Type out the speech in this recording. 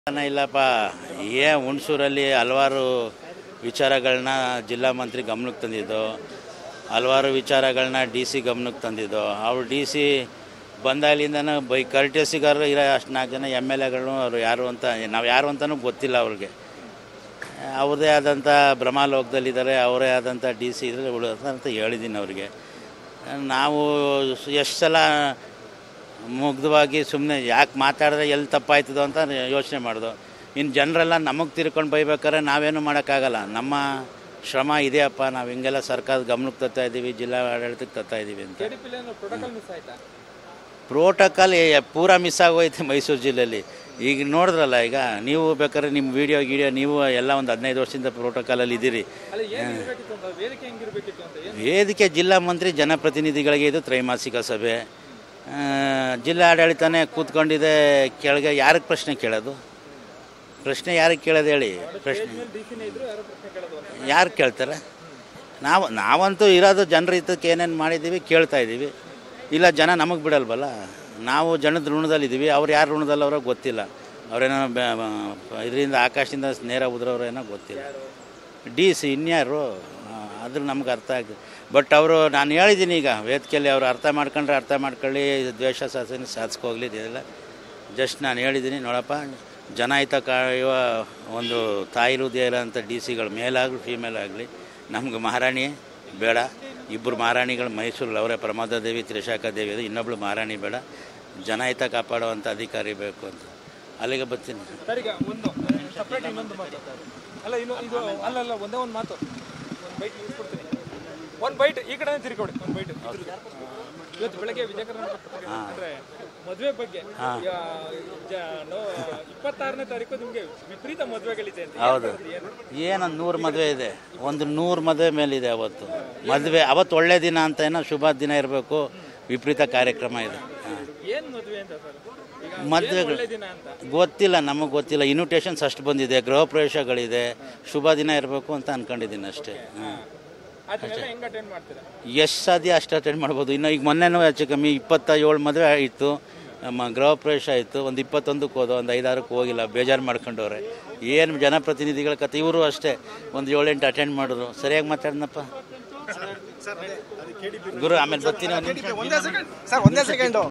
ಸಮಾಧಾನ ಇಲ್ಲಪ್ಪ ಏ ಹುಣಸೂರಲ್ಲಿ ಹಲವಾರು ವಿಚಾರಗಳನ್ನ ಜಿಲ್ಲಾ ಮಂತ್ರಿ ಗಮನಕ್ಕೆ ತಂದಿದ್ದು ಹಲವಾರು ವಿಚಾರಗಳನ್ನ ಡಿ ಸಿ ಗಮನಕ್ಕೆ ತಂದಿದ್ದು ಅವ್ರು ಡಿ ಸಿ ಬಂದಾಗಲಿಂದನೂ ಬೈ ಕರ್ಟೆಸಿಗಾರರು ಇರೋ ಅಷ್ಟು ನಾಲ್ಕು ಜನ ಎಮ್ ಎಲ್ ಎಗಳು ಅವ್ರು ಯಾರು ಅಂತ ನಾವು ಯಾರು ಅಂತಲೂ ಗೊತ್ತಿಲ್ಲ ಅವ್ರಿಗೆ ಅವ್ರದ್ದೇ ಆದಂಥ ಭ್ರಮಾಲೋಕದಲ್ಲಿದ್ದಾರೆ ಅವರೇ ಆದಂಥ ಡಿ ಸಿ ಇದ್ರೆ ಉಳಿದ ಅಂತ ಹೇಳಿದ್ದೀನಿ ಅವ್ರಿಗೆ ನಾವು ಎಷ್ಟು ಸಲ ಮುಗ್ಧವಾಗಿ ಸುಮ್ಮನೆ ಯಾಕೆ ಮಾತಾಡಿದ್ರೆ ಎಲ್ಲಿ ತಪ್ಪಾಯ್ತದೋ ಅಂತ ಯೋಚನೆ ಮಾಡೋದು ಇನ್ನು ಜನರೆಲ್ಲ ನಮಗೆ ತಿರ್ಕೊಂಡು ಬೈಬೇಕಾದ್ರೆ ನಾವೇನು ಮಾಡೋಕ್ಕಾಗಲ್ಲ ನಮ್ಮ ಶ್ರಮ ಇದೆಯಪ್ಪ ನಾವು ಹಿಂಗೆಲ್ಲ ಸರ್ಕಾರದ ಗಮನಕ್ಕೆ ತರ್ತಾ ಇದ್ದೀವಿ ಜಿಲ್ಲಾ ಆಡಳಿತಕ್ಕೆ ತರ್ತಾ ಇದ್ದೀವಿ ಅಂತ ಪ್ರೋಟೋಕಾಲ್ ಮಿಸ್ ಆಯ್ತಾ ಪ್ರೋಟೋಕಾಲ್ ಪೂರಾ ಮಿಸ್ ಆಗೋಯ್ತು ಮೈಸೂರು ಜಿಲ್ಲೆಯಲ್ಲಿ ಈಗ ನೋಡಿದ್ರಲ್ಲ ಈಗ ನೀವು ಬೇಕಾದ್ರೆ ನಿಮ್ಮ ವಿಡಿಯೋ ಗಿಡಿಯೋ ನೀವು ಎಲ್ಲ ಒಂದು ಹದಿನೈದು ವರ್ಷದಿಂದ ಪ್ರೋಟೋಕಾಲಲ್ಲಿ ಇದ್ದೀರಿ ಅಲ್ಲ ಏನ್ ಇರ್ಬೇಕಿತ್ತು ಅಂತ ವೇದಿಕೆ ಹೆಂಗಿರ್ಬೇಕಿತ್ತು ಅಂತ ಏನ್ ವೇದಿಕೆ ಜಿಲ್ಲಾ ಮಂತ್ರಿ ಜನಪ್ರತಿನಿಧಿಗಳಿಗೆ ಇದು ತ್ರೈಮಾಸಿಕ ಸಭೆ ಆ, ಜಿಲ್ಲಾ ಆಡಳಿತನೇ ಕೂತ್ಕೊಂಡಿದೆ ಕೆಳಗೆ ಯಾರಿಗೆ ಪ್ರಶ್ನೆ ಕೇಳೋದು ಪ್ರಶ್ನೆ ಯಾರಿಗೆ ಕೇಳೋದು ಹೇಳಿ ಪ್ರಶ್ನೆ ಡಿಸಿನೇ ಇದ್ರು ಯಾರೋ ಪ್ರಶ್ನೆ ಕೇಳೋದು ಅಂತ ಯಾರು ಕೇಳ್ತಾರೆ ನಾವು ನಾವಂತೂ ಇರೋದು ಜನರ ಹಿತಕ್ಕೆ ಏನೇನು ಮಾಡಿದ್ದೀವಿ ಕೇಳ್ತಾ ಇದ್ದೀವಿ ಇಲ್ಲ ಜನ ನಮಗೆ ಬಿಡಲ್ವಲ್ಲ ನಾವು ಜನದ ಋಣದಲ್ಲಿದ್ದೀವಿ ಅವ್ರು ಯಾರು ಋಣದಲ್ಲವರೋ ಗೊತ್ತಿಲ್ಲ ಅವರೇನೋ ಇದರಿಂದ ಆಕಾಶದಿಂದ ನೇರ ಉದ್ರವ್ರೇನೋ ಗೊತ್ತಿಲ್ಲ ಡಿ ಸಿ ಇನ್ಯಾರು ಆ, ಅದ್ರ ನಮ್ಗೆ ಅರ್ಥ ಆಗ್ತದೆ ಬಟ್ ಅವರು ನಾನು ಹೇಳಿದ್ದೀನಿ ಈಗ ವೇದಿಕೆಯಲ್ಲಿ ಅವರು ಅರ್ಥ ಮಾಡ್ಕೊಂಡ್ರೆ ಅರ್ಥ ಮಾಡ್ಕೊಳ್ಳಿ ದ್ವೇಷ ಸಾಧನೆ ಸಾಧಿಸ್ಕೋಗ್ಲಿ ಇದೆಲ್ಲ ಜಸ್ಟ್ ನಾನು ಹೇಳಿದ್ದೀನಿ ನೋಡಪ್ಪ ಜನ ಹಿತ ಕಾಯುವ ಒಂದು ತಾಯಿ ಹೃದಯ ಇರೋಂಥ ಡಿ ಸಿಗಳು ಮೇಲಾಗಲಿ ಫೀಮೇಲ್ ಆಗಲಿ ನಮ್ಗೆ ಮಹಾರಾಣಿ ಬೇಡ ಇಬ್ಬರು ಮಹಾರಾಣಿಗಳು ಮೈಸೂರಲ್ಲಿ ಅವರೇ ಪ್ರಮೋದ ದೇವಿ ತ್ರಿಶಾಖಾ ದೇವಿ ಅದು ಇನ್ನೊಬ್ಳು ಮಹಾರಾಣಿ ಬೇಡ ಜನಹಿತ ಕಾಪಾಡುವಂಥ ಅಧಿಕಾರಿ ಬೇಕು ಅಂತ ಅಲ್ಲಿಗೆ ಬರ್ತೀನಿ ಸರ್ ಈಗ ಒಂದು ಸಪ್ರೇಟ್ ಇನ್ನೊಂದು ಮಾತು ಅಲ್ಲ ಇನ್ನು ಇದು ಅಲ್ಲಲ್ಲ ಒಂದೇ ಒಂದು ಮಾತು ಒಂದು ಬೈಟ್ ಕೊಡ್ತೀನಿ ಒಂದು ಬೈಟ್ ಈ ಕಡೆ ತಿರ್ಕೊಡಿ ಒಂದು ಬೈಟ್ ಇವತ್ತು ಬೆಳಗ್ಗೆ ವಿಜಯ ಕರ್ನಾಟಕ ಪತ್ರಿಕೆ ಅಂದ್ರೆ ಮದುವೆ ಬಗ್ಗೆ ಯಾ- ಜ- ನೋ- ಇಪ್ಪತ್ತಾರನೇ ತಾರೀಕು ನಿಮ್ಗೆ ವಿಪರೀತ ಮದುವೆಗಳಿದೆ ಅಂತ ಹೌದು ಏನೊಂದು ನೂರು ಮದುವೆ ಇದೆ ಒಂದು ನೂರು ಮದುವೆ ಮೇಲಿದೆ ಅವತ್ತು ಮದುವೆ ಅವತ್ತು ಒಳ್ಳೆ ದಿನ ಅಂತ ಏನೋ ಶುಭ ದಿನ ಇರಬೇಕು ವಿಪರೀತ ಕಾರ್ಯಕ್ರಮ ಇದೆ ಹಾಂ ಏನ್ ಮದುವೆ ಅಂತ ಸರ್ ಈಗ ಮದುವೆಗಳು ಒಳ್ಳೆ ದಿನ ಅಂತ ಗೊತ್ತಿಲ್ಲ ನಮಗೆ ಗೊತ್ತಿಲ್ಲ ಇನ್ವಿಟೇಷನ್ಸ್ ಅಷ್ಟು ಬಂದಿದೆ ಗೃಹ ಪ್ರವೇಶಗಳಿದೆ ಶುಭ ದಿನ ಇರಬೇಕು ಅಂತ ಅನ್ಕೊಂಡಿದ್ದೀನಿ ಅಷ್ಟೇ ಹಾಂ ಅದನ್ನೆಲ್ಲ ಹೆಂಗ್ ಅಟೆಂಡ್ ಮಾಡ್ತೀರಾ ಎಷ್ಟು ಸಾಧ್ಯ ಅಷ್ಟು ಅಟೆಂಡ್ ಮಾಡ್ಬೋದು ಇನ್ನು ಈಗ ಮೊನ್ನೆನೂ ಹೆಚ್ಚು ಕಮ್ಮಿ ಇಪ್ಪತ್ತ ಏಳು ಮದುವೆ ಇತ್ತು ನಮ್ಮ ಗೃಹ ಪ್ರವೇಶ ಆಯಿತು ಒಂದು ಇಪ್ಪತ್ತೊಂದಕ್ಕೆ ಹೋದೋ ಒಂದು ಐದಾರಕ್ಕೆ ಹೋಗಿಲ್ಲ ಬೇಜಾರು ಮಾಡ್ಕೊಂಡವ್ರೆ ಏನು ಜನಪ್ರತಿನಿಧಿಗಳ ಕತೆ ಇವರು ಅಷ್ಟೇ ಒಂದು ಏಳೆಂಟು ಅಟೆಂಡ್ ಮಾಡಿದ್ರು ಸರಿಯಾಗಿ ಮಾತಾಡಿನಪ್ಪ ಗುರು ಆಮೇಲೆ ಬರ್ತೀನಿ ಒಂದು ನಿಮಿಷ ಸರ್ ಒಂದೇ ಸೆಕೆಂಡು